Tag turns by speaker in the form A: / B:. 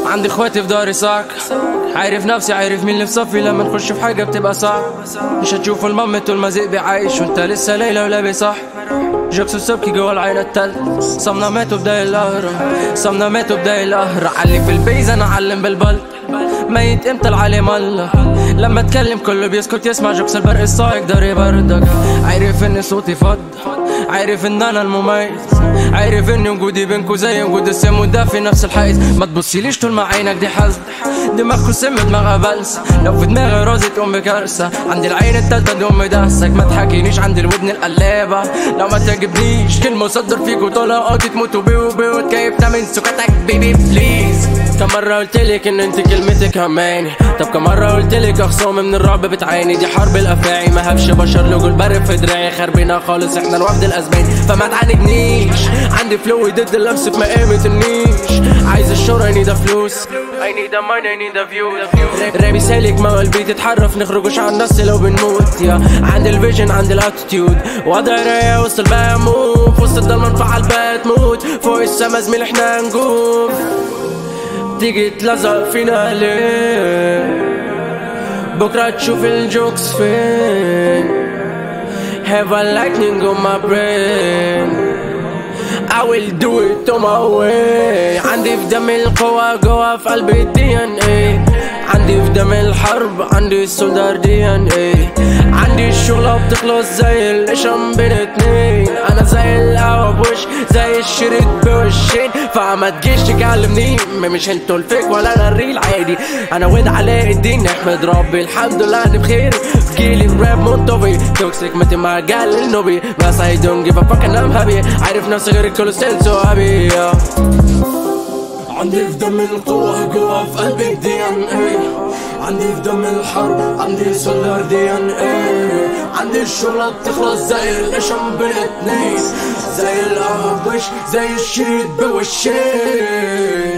A: عندي اخواتي في داري صاك عارف نفسي عارف مين اللي في صفي لما نخش في حاجة بتبقى صعب مش هتشوف المام طول ما ذئبي عايش وانت لسه ليلة ولابس صح جوكس وسبكي جوا العين التل صمنا ماتوا بداية القهر صمنا ماتوا بداية القهر علي في البيز انا علم بالبلد ميت امتى العالم الله لما اتكلم كله بيسكت يسمع جوكس البرق الصايق دار يبردك عارف ان صوتي فض عارف ان انا المميز عارف ان وجودي بينكو زي وجود السم وده في نفس الحيز ما تبصيليش طول ما عينك دي حزن دماغكو سم دماغها بلسة لو في دماغي رازة ام كارثة عندي العين التالتة دم دهسك ما تحكينيش عندي الودن القلابة لو ما تعجبنيش كلمة صدر فيكو طلقاتي تموتوا بيه وبيه وتكيفنا من سكتك بيبي بليز كم مرة قلتلك ان انت كلمتك هماني طب كم مرة قلتلك اخصام من الرعب بتعاني دي حرب الافاعي ما هبش بشر لوجو البرق في دراعي خربنا خالص احنا الوفد الاسباني فما تعاندنيش عندي فلو ضد اللمس في مقامة النيش عايز الشهرة نيدا فلوس I need the money, I need the views رابي سالك ما البيت اتحرف نخرجوش عن النص لو بنموت يا عندي الفيجن عندي الاتيتيود وضع رايق وسط الباموف وسط الضلمة نفعل بتموت فوق السما زميل احنا نجوم تيجي تلزق فينا ليه بكرة تشوف الجوكس فين Have a lightning on my brain I will do it on my way عندي في دم القوة جوا في قلبي الدي ان اي عندي في دم الحرب عندي السودار دي ان اي عندي الشغلة بتخلص زي القشم بين اتنين انا زي القهوة بوش زي الشريط بوشين فما تجيش تكلمني مش انتوا الفيك ولا انا الريل عادي انا وين علاء الدين نحمد ربي الحمد لله اني بخير في جيلي الراب منطفي توكسيك متى ما قال النوبي بس I don't give a fuck and I'm happy عارف نفسي غير الكل ستيل سو هابي
B: عندي في دم القوة جوا في قلبي دي ان اي عندي في دم الحرب عندي سولار دي ان اي عندي الشغلة بتخلص زي القشم بين اتنين زي القهوة بوش زي الشريط بوشين